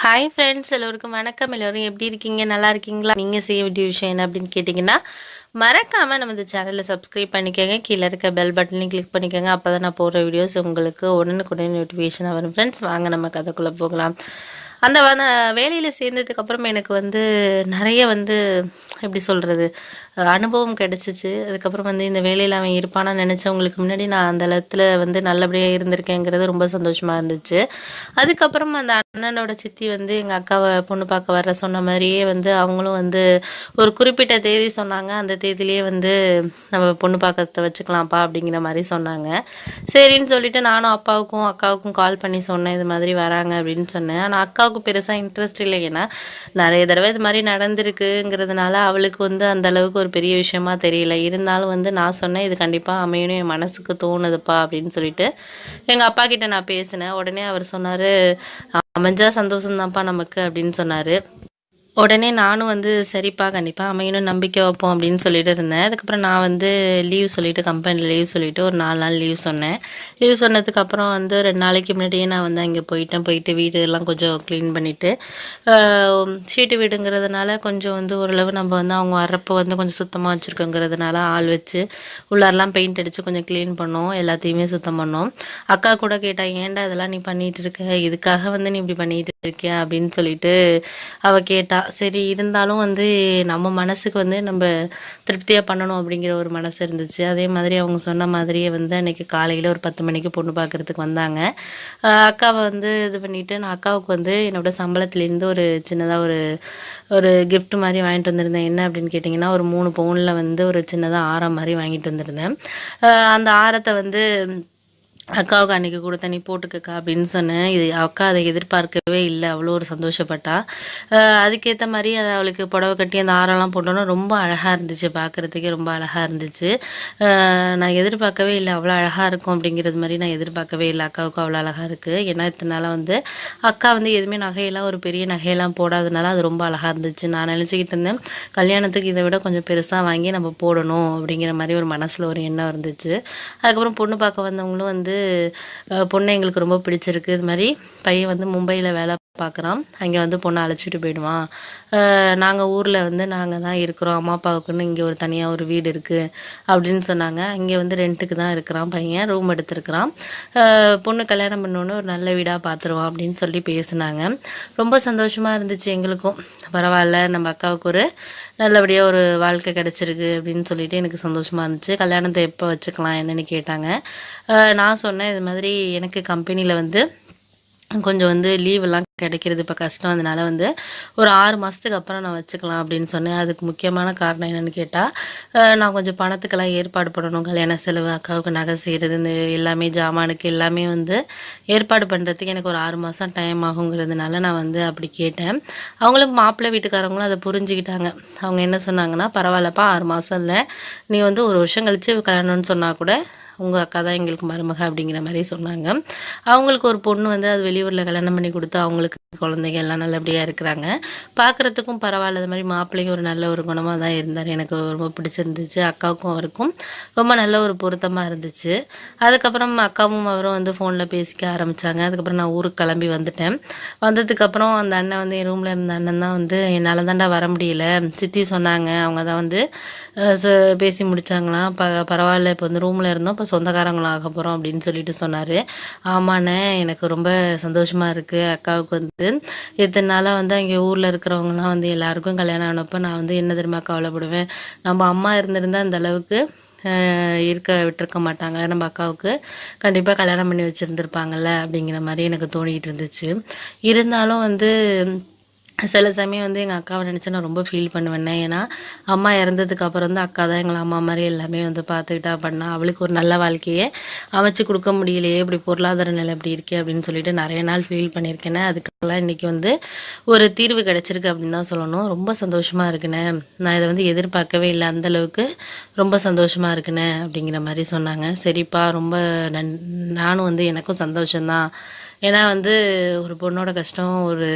hi friends எல்லோருக்கும் வணக்கம் எல்லோரும் எப்படி இருக்கீங்க நல்லா இருக்கீங்களா நீங்கள் செய்ய வேண்டிய விஷயம் என்ன அப்படின்னு கேட்டிங்கன்னா மறக்காமல் நம்ம இந்த சேனலை சப்ஸ்கிரைப் பண்ணிக்கோங்க கீழே இருக்க பெல் பட்டனையும் கிளிக் பண்ணிக்கோங்க அப்போ தான் நான் போடுற வீடியோஸ் உங்களுக்கு உடனுக்குடனே நோட்டிஃபிகேஷனாக வரும் ஃப்ரெண்ட்ஸ் வாங்க நம்ம கதைக்குள்ளே போகலாம் அந்த வந்த வேலையில் சேர்ந்ததுக்கு அப்புறம் எனக்கு வந்து நிறைய வந்து எப்படி சொல்கிறது அனுபவம் கிடைச்சிச்சு அதுக்கப்புறம் வந்து இந்த வேலையில் அவன் இருப்பானா நினச்சவங்களுக்கு முன்னாடி நான் அந்த இடத்துல வந்து நல்லபடியாக இருந்திருக்கேங்கிறது ரொம்ப சந்தோஷமாக இருந்துச்சு அதுக்கப்புறம் அந்த அண்ணனோட சித்தி வந்து எங்கள் அக்காவை பொண்ணு பார்க்க வர சொன்ன மாதிரியே வந்து அவங்களும் வந்து ஒரு குறிப்பிட்ட தேதி சொன்னாங்க அந்த தேதியிலேயே வந்து நம்ம பொண்ணு பார்க்கறத வச்சுக்கலாம்ப்பா அப்படிங்கிற மாதிரி சொன்னாங்க சரின்னு சொல்லிட்டு நானும் அப்பாவுக்கும் அக்காவுக்கும் கால் பண்ணி சொன்னேன் இது மாதிரி வராங்க அப்படின்னு சொன்னேன் ஆனால் அக்காவுக்கு பெருசாக இன்ட்ரெஸ்ட் இல்லை ஏன்னா நிறைய தடவை இது மாதிரி நடந்திருக்குங்கிறதுனால அவளுக்கு வந்து அந்த அளவுக்கு ஒரு பெரிய விஷயமா தெரியல இருந்தாலும் வந்து நான் சொன்னேன் இது கண்டிப்பாக அமையணும் என் மனசுக்கு தோணுதுப்பா அப்படின்னு சொல்லிட்டு எங்கள் அப்பா கிட்ட நான் பேசினேன் உடனே அவர் சொன்னார் அமைஞ்சா சந்தோஷம்தான்ப்பா நமக்கு அப்படின்னு சொன்னார் உடனே நானும் வந்து சரிப்பா கண்டிப்பாக அமையணும் நம்பிக்கை வைப்போம் அப்படின்னு சொல்லிட்டு இருந்தேன் அதுக்கப்புறம் நான் வந்து லீவ் சொல்லிட்டு கம்பெனியில் லீவ் சொல்லிட்டு ஒரு நாலு நாள் லீவ் சொன்னேன் லீவ் சொன்னதுக்கு அப்புறம் வந்து ரெண்டு நாளைக்கு முன்னாடியே நான் வந்து அங்கே போயிட்டேன் போயிட்டு வீடு எல்லாம் கொஞ்சம் க்ளீன் பண்ணிவிட்டு ஷீட்டு வீடுங்கிறதுனால கொஞ்சம் வந்து ஓரளவு நம்ம வந்து அவங்க வர்றப்போ வந்து கொஞ்சம் சுத்தமாக வச்சுருக்கோங்கிறதுனால ஆள் வச்சு உள்ளாரெல்லாம் பெயிண்ட் அடித்து கொஞ்சம் க்ளீன் பண்ணோம் எல்லாத்தையுமே சுத்தம் பண்ணோம் அக்கா கூட கேட்டா ஏன்டா இதெல்லாம் நீ பண்ணிட்டு இருக்க இதுக்காக வந்து நீ இப்படி பண்ணிட்டு இருக்கியா அப்படின்னு சொல்லிட்டு அவ கேட்டா சரி இருந்தாலும் வந்து நம்ம மனசுக்கு வந்து நம்ம திருப்தியாக பண்ணணும் அப்படிங்கிற ஒரு மனசு இருந்துச்சு அதே மாதிரி அவங்க சொன்ன மாதிரியே வந்து அன்னைக்கு காலையில் ஒரு பத்து மணிக்கு பொண்ணு பார்க்கறதுக்கு வந்தாங்க ஆஹ் அக்காவை வந்து இது பண்ணிட்டு நான் அக்காவுக்கு வந்து என்னோட சம்பளத்துலேருந்து ஒரு சின்னதாக ஒரு ஒரு gift மாதிரி வாங்கிட்டு வந்திருந்தேன் என்ன அப்படின்னு கேட்டிங்கன்னா ஒரு மூணு பவுனில் வந்து ஒரு சின்னதாக ஆரம் மாதிரி வாங்கிட்டு வந்திருந்தேன் ஆஹ் அந்த ஆரத்தை வந்து அக்காவுக்கு அன்னைக்கு கொடுத்த நீ போட்டுக்கக்கா அப்படின்னு சொன்னேன் இது அக்கா அதை எதிர்பார்க்கவே இல்லை அவ்வளோ ஒரு சந்தோஷப்பட்டா ஆஹ் அதுக்கேற்ற மாதிரி அதை அவளுக்கு புடவை கட்டி அந்த ஆரெல்லாம் போட்டோன்னா ரொம்ப அழகாக இருந்துச்சு பார்க்குறதுக்கே ரொம்ப அழகாக இருந்துச்சு ஆஹ் நான் எதிர்பார்க்கவே இல்லை அவ்வளோ அழகாக இருக்கும் அப்படிங்கிறது மாதிரி நான் எதிர்பார்க்கவே இல்லை அக்காவுக்கும் அவ்வளோ அழகாக இருக்குது ஏன்னா இத்தனை நாளாக வந்து அக்கா வந்து எதுவுமே நகையெல்லாம் ஒரு பெரிய நகையெல்லாம் போடாதனால அது ரொம்ப அழகாக இருந்துச்சு நான் நினச்சிக்கிட்டு இருந்தேன் கல்யாணத்துக்கு இதை விட கொஞ்சம் பெருசாக வாங்கி நம்ம போடணும் அப்படிங்கிற மாதிரி ஒரு மனசில் ஒரு எண்ணம் இருந்துச்சு அதுக்கப்புறம் பொண்ணு பார்க்க வந்தவங்களும் வந்து அஹ், பொண்ணு எங்களுக்கு ரொம்ப பிடிச்சிருக்கு இது மாதிரி பையன் வந்து மும்பையில் வேலை பார்க்குறான் அங்கே வந்து பொண்ணை அழைச்சிட்டு போயிடுவான் நாங்கள் ஊரில் வந்து நாங்கள் தான் இருக்கிறோம் அம்மா அப்பாவுக்குன்னு இங்கே ஒரு தனியாக ஒரு வீடு இருக்குது அப்படின்னு சொன்னாங்க இங்கே வந்து ரெண்ட்டுக்கு தான் இருக்கிறான் பையன் ரூம் எடுத்திருக்கிறான் அஹ், பொண்ணு கல்யாணம் பண்ணோன்னு ஒரு நல்ல வீடாக பார்த்துருவான் அப்படின்னு சொல்லி பேசினாங்க ரொம்ப சந்தோஷமாக இருந்துச்சு எங்களுக்கும் பரவாயில்ல நம்ம அக்காவுக்கு ஒரு நல்லபடியாக ஒரு வாழ்க்கை கிடச்சிருக்கு அப்படின்னு சொல்லிட்டு எனக்கு சந்தோஷமாக இருந்துச்சு கல்யாணத்தை எப்போ வச்சுக்கலாம் என்னன்னு கேட்டாங்க அஹ் நான் சொன்னேன் இது மாதிரி எனக்கு கம்பெனியில் வந்து கொஞ்சம் வந்து லீவெல்லாம் கிடைக்கிறது இப்போ கஷ்டம் அதனால வந்து ஒரு ஆறு மாதத்துக்கு அப்புறம் நான் வச்சுக்கலாம் அப்படின்னு சொன்னேன் அதுக்கு முக்கியமான காரணம் என்னன்னு கேட்டால் நான் கொஞ்சம் பணத்துக்கெல்லாம் ஏற்பாடு பண்ணணும் கல்யாண செலவு அக்காவுக்கு நகை செய்கிறது இந்த எல்லாமே ஜாமானுக்கு எல்லாமே வந்து ஏற்பாடு பண்ணுறதுக்கு எனக்கு ஒரு ஆறு மாதம் டைம் ஆகுங்கிறதுனால நான் வந்து அப்படி கேட்டேன் அவங்களும் மாப்பிள்ளை வீட்டுக்காரங்களும் அதை புரிஞ்சுக்கிட்டாங்க அவங்க என்ன சொன்னாங்கன்னா பரவாயில்லப்பா ஆறு மாதம் இல்லை நீ வந்து ஒரு வருஷம் கழித்து கல்யாணம்னு சொன்னால் கூட உங்கள் அக்கா தான் எங்களுக்கு மருமக அப்படிங்கிற மாதிரி சொன்னாங்க அவங்களுக்கு ஒரு பொண்ணு வந்து அது வெளியூரில் கல்யாணம் பண்ணி கொடுத்து அவங்களுக்கு குழந்தைங்க எல்லாம் நல்லபடியாக இருக்கிறாங்க பார்க்குறதுக்கும் பரவாயில்ல இது மாதிரி மாப்பிள்ளையும் ஒரு நல்ல ஒரு குணமாக தான் இருந்தார் எனக்கு ரொம்ப பிடிச்சிருந்துச்சு அக்காவுக்கும் அவருக்கும் ரொம்ப நல்ல ஒரு பொருத்தமாக இருந்துச்சு அதுக்கப்புறம் அக்காவும் அவரும் வந்து ஃபோனில் பேசிக்க ஆரம்பித்தாங்க அதுக்கப்புறம் நான் ஊருக்கு கிளம்பி வந்துட்டேன் வந்ததுக்கப்புறம் அந்த அண்ணன் வந்து என் ரூமில் இருந்த அண்ணன் தான் வந்து என்னால் தாண்டா வர முடியல சித்தி சொன்னாங்க அவங்க தான் வந்து அஹ், சொ- பேசி முடிச்சாங்களாம் ப பரவாயில்ல இப்போ வந்து ரூமில் இருந்தோம் இப்போ சொந்தக்காரங்களும் ஆக போகிறோம் அப்படின்னு சொல்லிட்டு சொன்னார் ஆமாண்ணே எனக்கு ரொம்ப சந்தோஷமாக இருக்குது அக்காவுக்கு வந்து இத்தனை நாளாக வந்து அங்கே ஊரில் இருக்கிறவங்கலாம் வந்து எல்லாருக்கும் கல்யாணம் ஆனப்போ நான் வந்து என்ன தெரியுமா கவலைப்படுவேன் நம்ம அம்மா இருந்திருந்தா இந்த அளவுக்கு அஹ், இருக்க விட்டுருக்க மாட்டாங்க நம்ம அக்காவுக்கு கண்டிப்பாக கல்யாணம் பண்ணி வச்சுருந்துருப்பாங்கல்ல அப்படிங்கிற மாதிரி எனக்கு தோணிக்கிட்டு இருந்துச்சு இருந்தாலும் வந்து சில சமயம் வந்து எங்கள் அக்காவை நினச்சி நான் ரொம்ப ஃபீல் பண்ணுவேன் ஏன்னா அம்மா இறந்ததுக்கு அப்புறம் வந்து அக்கா தான் எங்களை அம்மா மாதிரி எல்லாமே வந்து பார்த்துக்கிட்டா பண்ணா அவளுக்கு ஒரு நல்ல வாழ்க்கையை அமைச்சு கொடுக்க முடியலையே இப்படி பொருளாதார நிலை இப்படி இருக்கே அப்படின்னு சொல்லிட்டு நிறைய நாள் ஃபீல் பண்ணியிருக்கேனே அதுக்கெல்லாம் இன்னைக்கு வந்து ஒரு தீர்வு கிடைச்சிருக்கு அப்படின்னு தான் சொல்லணும் ரொம்ப சந்தோஷமாக இருக்குண்ணே நான் இதை வந்து எதிர்பார்க்கவே இல்லை அந்த அளவுக்கு ரொம்ப சந்தோஷமாக இருக்குண்ணே அப்படிங்கிற மாதிரி சொன்னாங்க சரிப்பா ரொம்ப நன் நானும் வந்து எனக்கும் சந்தோஷம்தான் ஏன்னா வந்து ஒரு பொண்ணோட கஷ்டம் ஒரு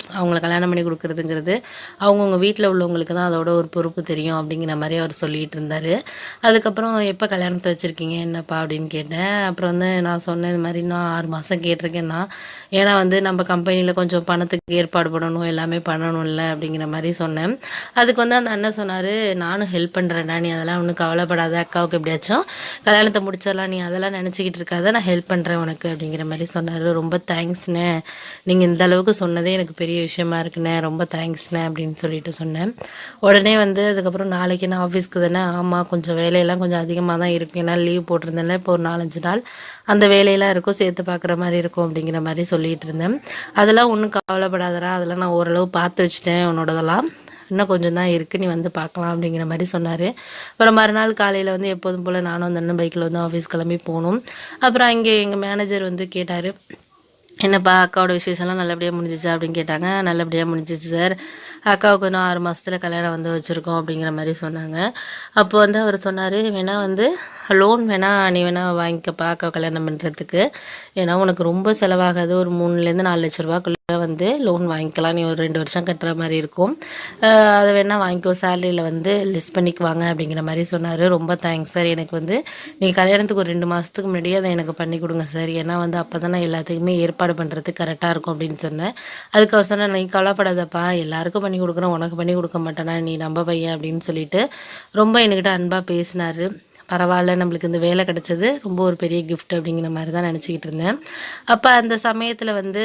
அவங்கள கல்யாணம் பண்ணி கொடுக்குறதுங்கிறது அவங்கவுங்க வீட்டில் உள்ளவங்களுக்கு தான் அதோட ஒரு பொறுப்பு தெரியும் அப்படிங்கிற மாதிரி அவர் சொல்லிட்டு இருந்தார் அதுக்கப்புறம் எப்போ கல்யாணத்தை வச்சுருக்கீங்க என்னப்பா அப்படின்னு கேட்டேன் அப்புறம் வந்து நான் சொன்னேன் இது மாதிரி நான் ஆறு மாதம் கேட்டிருக்கேன்னா ஏன்னா வந்து நம்ம கம்பெனியில் கொஞ்சம் பணத்துக்கு ஏற்பாடு பண்ணணும் எல்லாமே பண்ணணும்ல அப்படிங்கிற மாதிரி சொன்னேன் அதுக்கு வந்து அந்த அண்ணன் சொன்னார் நானும் ஹெல்ப் பண்ணுறேன்டா நீ அதெல்லாம் ஒன்றும் கவலைப்படாத அக்காவுக்கு எப்படியாச்சும் கல்யாணத்தை முடிச்சிடலாம் நீ அதெல்லாம் நினச்சிக்கிட்டு இருக்காத நான் ஹெல்ப் பண்ணுறேன் உனக்கு அப்படிங்கிற மாதிரி சொன்னார் ரொம்ப தேங்க்ஸ்ண்ணே நீங்கள் இந்த அளவுக்கு சொன்னதே எனக்கு பெரிய விஷயமா இருக்குண்ணே ரொம்ப தேங்க்ஸ்ண்ணே அப்படின்னு சொல்லிட்டு சொன்னேன் உடனே வந்து அதுக்கப்புறம் நாளைக்கு நான் ஆஃபீஸ்க்கு தானே ஆமாம் கொஞ்சம் வேலையெல்லாம் கொஞ்சம் அதிகமாக தான் இருக்கும் ஏன்னா லீவ் போட்டிருந்தேன்ல இப்போ ஒரு நாலஞ்சு நாள் அந்த வேலையெல்லாம் இருக்கும் சேர்த்து பார்க்குற மாதிரி இருக்கும் அப்படிங்கிற மாதிரி சொல்லிட்டு இருந்தேன் அதெல்லாம் ஒன்றும் கவலைப்படாதடா அதெல்லாம் நான் ஓரளவு பார்த்து வச்சுட்டேன் உன்னோடதெல்லாம் இன்னும் கொஞ்சம் தான் இருக்குது நீ வந்து பார்க்கலாம் அப்படிங்கிற மாதிரி சொன்னார் அப்புறம் மறுநாள் காலையில் வந்து எப்போதும் போல் நானும் அந்த அண்ணன் பைக்கில் வந்து ஆஃபீஸ் கிளம்பி போகணும் அப்புறம் அங்கே எங்கள் மேனேஜர் வந்து கேட்டார் என்னப்பா அக்காவோட விசேஷம்லாம் நல்லபடியாக முடிஞ்சிச்சா அப்படின்னு கேட்டாங்க நல்லபடியாக முடிஞ்சிச்சு சார் அக்காவுக்கு இன்னும் ஆறு மாதத்தில் கல்யாணம் வந்து வச்சுருக்கோம் அப்படிங்கிற மாதிரி சொன்னாங்க அப்போ வந்து அவர் சொன்னார் வேணா வந்து லோன் வேணா நீ வேணா வாங்கிக்கப்பா அக்கா கல்யாணம் பண்ணுறதுக்கு ஏன்னா உனக்கு ரொம்ப செலவாகாது ஒரு மூணுலேருந்து நாலு லட்ச ரூபாக்குள்ளே வந்து லோன் வாங்கிக்கலாம் நீ ஒரு ரெண்டு வருஷம் கட்டுற மாதிரி இருக்கும் அஹ் அதை வேணா வாங்கிக்கோ சேலரியில் வந்து லிஸ்ட் பண்ணிக்குவாங்க அப்படிங்கிற மாதிரி சொன்னார் ரொம்ப தேங்க்ஸ் சார் எனக்கு வந்து நீங்கள் கல்யாணத்துக்கு ஒரு ரெண்டு மாதத்துக்கு முன்னாடியே அதை எனக்கு பண்ணி கொடுங்க சார் ஏன்னா வந்து அப்போ தான் நான் எல்லாத்துக்குமே ஏற்பாடு பண்ணுறதுக்கு கரெக்டாக இருக்கும் அப்படின்னு சொன்னேன் அதுக்கு அவர் சொன்னேன் நீ கவலைப்படாதப்பா எல்லாருக்கும் பண்ணி கொடுக்குறேன் உனக்கு பண்ணி கொடுக்க மாட்டேனா நீ நம்ம பையன் அப்படின்னு சொல்லிட்டு ரொம்ப என்கிட்ட அன்பாக பேசினாரு பரவாயில்ல நம்மளுக்கு இந்த வேலை கிடைச்சது ரொம்ப ஒரு பெரிய gift அப்படிங்கிற மாதிரி தான் நினச்சிக்கிட்டு இருந்தேன் அப்போ அந்த சமயத்தில் வந்து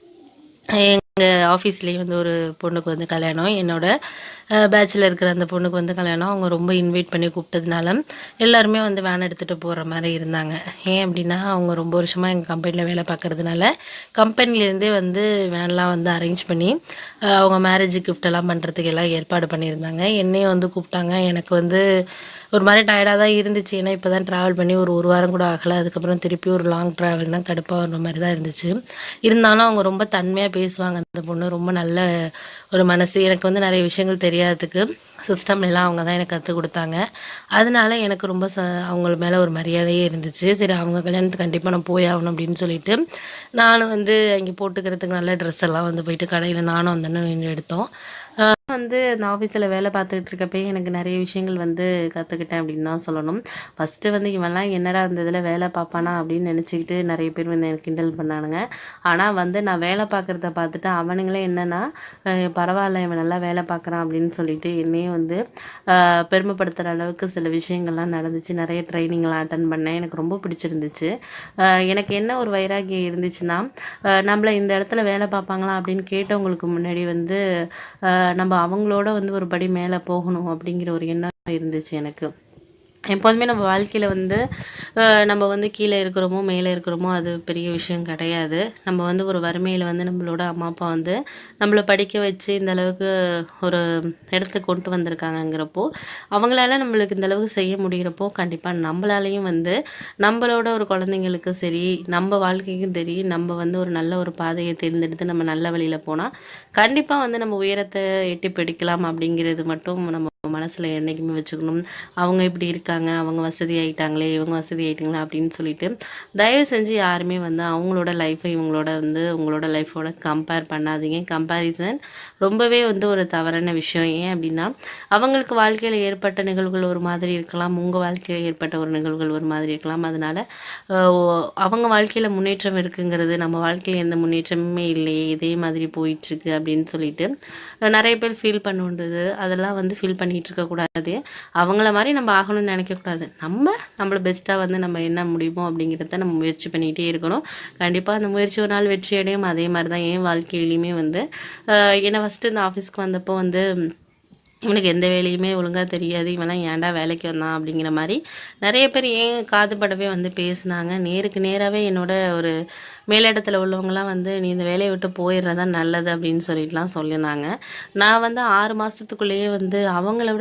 எங்கள் ஆஃபீஸ்லேயே வந்து ஒரு பொண்ணுக்கு வந்து கல்யாணம் என்னோட பேட்சில் இருக்கிற அந்த பொண்ணுக்கு வந்து கல்யாணம் அவங்க ரொம்ப இன்வைட் பண்ணி கூப்பிட்டதுனால எல்லாருமே வந்து வேன் எடுத்துகிட்டு போகிற மாதிரி இருந்தாங்க ஏன் அப்படின்னா அவங்க ரொம்ப வருஷமாக எங்கள் கம்பெனியில் வேலை பார்க்கறதுனால கம்பெனிலேருந்தே வந்து வேன்லாம் வந்து அரேஞ்ச் பண்ணி அஹ், அவங்க மேரேஜ் கிஃப்டெல்லாம் பண்ணுறதுக்கு எல்லாம் ஏற்பாடு பண்ணியிருந்தாங்க என்னையும் வந்து கூப்பிட்டாங்க எனக்கு வந்து ஒரு மாதிரி டயர்டாக தான் இருந்துச்சு ஏன்னா இப்போ தான் ட்ராவல் பண்ணி ஒரு ஒரு வாரம் கூட ஆகலை அதுக்கப்புறம் திருப்பி ஒரு லாங் ட்ராவல் தான் கடுப்பாக வர மாதிரி தான் இருந்துச்சு இருந்தாலும் அவங்க ரொம்ப தன்மையாக பேசுவாங்க அந்த பொண்ணு ரொம்ப நல்ல ஒரு மனசு எனக்கு வந்து நிறைய விஷயங்கள் தெரியாததுக்கு சிஸ்டம் எல்லாம் அவங்க தான் எனக்கு கற்றுக் கொடுத்தாங்க அதனால எனக்கு ரொம்ப ச அவங்கள மேலே ஒரு மரியாதையே இருந்துச்சு சரி அவங்க கல்யாணத்துக்கு கண்டிப்பாக நான் போய் ஆகணும் அப்படின்னு சொல்லிட்டு நானும் வந்து அங்கே போட்டுக்கிறதுக்கு நல்ல ட்ரெஸ் எல்லாம் வந்து போயிட்டு கடையில் நானும் அந்த அண்ணனும் எடுத்தோம் ஆஹ் வந்து அந்த ஆஃபீஸில் வேலை பார்த்துக்கிட்டு இருக்கப்பே எனக்கு நிறைய விஷயங்கள் வந்து கற்றுக்கிட்டேன் அப்படின்னு தான் சொல்லணும் ஃபஸ்ட்டு வந்து இவன்லாம் என்னடா அந்த இதில் வேலை பார்ப்பானா அப்படின்னு நினச்சிக்கிட்டு நிறைய பேர் வந்து எனக்கு கிண்டல் பண்ணானுங்க ஆனால் வந்து நான் வேலை பார்க்குறத பார்த்துட்டு அவனுங்களே என்னென்னா பரவாயில்ல இவன் நல்லா வேலை பார்க்குறான் அப்படின்னு சொல்லிட்டு என்னையும் வந்து ஆஹ் பெருமைப்படுத்துகிற அளவுக்கு சில விஷயங்கள்லாம் நடந்துச்சு நிறைய ட்ரைனிங்லாம் அட்டன் பண்ணேன் எனக்கு ரொம்ப பிடிச்சிருந்துச்சு ஆஹ் எனக்கு என்ன ஒரு வைராகியம் இருந்துச்சுன்னா ஆஹ் நம்மள இந்த இடத்துல வேலை பார்ப்பாங்களா அப்படின்னு கேட்டவங்களுக்கு முன்னாடி வந்து ஆஹ் நம்ம அவங்களோட வந்து ஒரு படி மேலே போகணும் அப்படிங்கிற ஒரு எண்ணம் இருந்துச்சு எனக்கு எப்போதுமே நம்ம வாழ்க்கையில் வந்து அஹ், நம்ம வந்து கீழே இருக்கிறோமோ மேலே இருக்கிறோமோ அது பெரிய விஷயம் கிடையாது நம்ம வந்து ஒரு வறுமையில் வந்து நம்மளோட அம்மா அப்பா வந்து நம்மளை படிக்க வச்சு இந்த அளவுக்கு ஒரு இடத்துக்கு கொண்டு வந்திருக்காங்கங்கிறப்போ அவங்களால நம்மளுக்கு இந்த அளவுக்கு செய்ய முடிகிறப்போ கண்டிப்பாக நம்மளாலையும் வந்து நம்மளோட ஒரு குழந்தைங்களுக்கு சரி நம்ம வாழ்க்கைக்கும் சரி நம்ம வந்து ஒரு நல்ல ஒரு பாதையை தேர்ந்தெடுத்து நம்ம நல்ல வழியில் போனால் கண்டிப்பாக வந்து நம்ம உயரத்தை எட்டி பிடிக்கலாம் அப்படிங்கிறது மட்டும் நம்ம மனசில் என்றைக்குமே வச்சுக்கணும் அவங்க இப்படி இருக்காங்க அவங்க வசதி ஆயிட்டாங்களே இவங்க வசதி ஆயிட்டாங்களே அப்படின்னு சொல்லிட்டு தயவு செஞ்சு யாருமே வந்து அவங்களோட லைஃப்பை இவங்களோட வந்து உங்களோட லைஃபோட கம்பேர் பண்ணாதீங்க கம்பேரிசன் ரொம்பவே வந்து ஒரு தவறான விஷயம் ஏன் அப்படின்னா அவங்களுக்கு வாழ்க்கையில் ஏற்பட்ட நிகழ்வுகள் ஒரு மாதிரி இருக்கலாம் உங்கள் வாழ்க்கையில் ஏற்பட்ட ஒரு நிகழ்வுகள் ஒரு மாதிரி இருக்கலாம் அதனால அஹ், ஓ- அவங்க வாழ்க்கையில் முன்னேற்றம் இருக்குங்கிறது நம்ம வாழ்க்கையில் எந்த முன்னேற்றமுமே இல்லையே இதே மாதிரி போயிட்டு இருக்கு அப்படின்னு சொல்லிட்டு அஹ், நிறைய பேர் ஃபீல் பண்ணுன்றது அதெல்லாம் வந்து ஃபீல் பண்ணிட்டு இருக்கக்கூடாது அவங்கள மாதிரி நம்ம ஆகணும்னு நினைக்கக்கூடாது நம்ம நம்மள பெஸ்ட்டாக வந்து நம்ம என்ன முடியுமோ அப்படிங்கிறத நம்ம முயற்சி பண்ணிக்கிட்டே இருக்கணும் கண்டிப்பாக அந்த முயற்சி ஒரு நாள் வெற்றி அடையும் அதே மாதிரி தான் என் வாழ்க்கையிலையுமே வந்து அஹ், ஏன்னா ஃபஸ்ட்டு இந்த ஆஃபீஸ்க்கு வந்தப்போ வந்து இவனுக்கு எந்த வேலையுமே ஒழுங்காக தெரியாது இவன்லாம் ஏன்டா வேலைக்கு வந்தான் அப்படிங்கிற மாதிரி நிறைய பேர் ஏன் காதுபடவே வந்து பேசுனாங்க நேருக்கு நேராகவே என்னோட ஒரு மேலிடத்துல உள்ளவங்கலாம் வந்து நீ இந்த வேலையை விட்டு போயிடுறதா நல்லது அப்படின்னு சொல்லிட்டுலாம் சொல்லியிருந்தாங்க நான் வந்து ஆறு மாதத்துக்குள்ளேயே வந்து அவங்கள விட பெட்டராக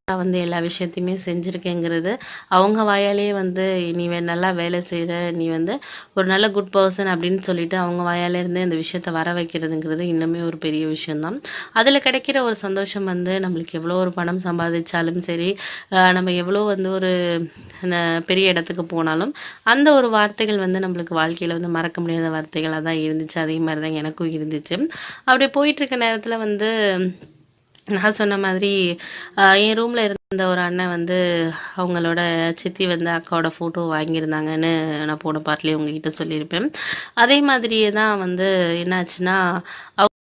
நான் வந்து எல்லா விஷயத்தையுமே செஞ்சுருக்கேங்கிறது அவங்க வாயாலேயே வந்து நீ வே- நல்லா வேலை செய்கிற நீ வந்து ஒரு நல்ல குட் பர்சன் அப்படின்னு சொல்லிட்டு அவங்க வாயாலே இருந்து இந்த விஷயத்த வர வைக்கிறதுங்கிறது இன்னுமே ஒரு பெரிய விஷயம்தான் அதில் கிடைக்கிற ஒரு சந்தோஷம் வந்து நம்மளுக்கு எவ்வளோ ஒரு பணம் சம்பாதிச்சாலும் சரி ஆஹ் நம்ம எவ்வளோ வந்து ஒரு ந- பெரிய இடத்துக்கு போனாலும் அந்த ஒரு வார்த்தைகள் வந்து நம்மளுக்கு வாழ்க்கையில் வந்து மறக்க முடியாத வார்த்தைகளாக தான் இருந்துச்சு அதே மாதிரி தான் எனக்கும் இருந்துச்சு அப்படி போயிட்டு இருக்க நேரத்தில் வந்து நான் சொன்ன மாதிரி ஆஹ் என் ரூமில் இருந்த ஒரு அண்ணன் வந்து அவங்களோட சித்தி வந்து அக்காவோட ஃபோட்டோ வாங்கியிருந்தாங்கன்னு நான் போன பாட்டிலே உங்ககிட்ட சொல்லியிருப்பேன் அதே மாதிரியே தான் வந்து என்னாச்சுன்னா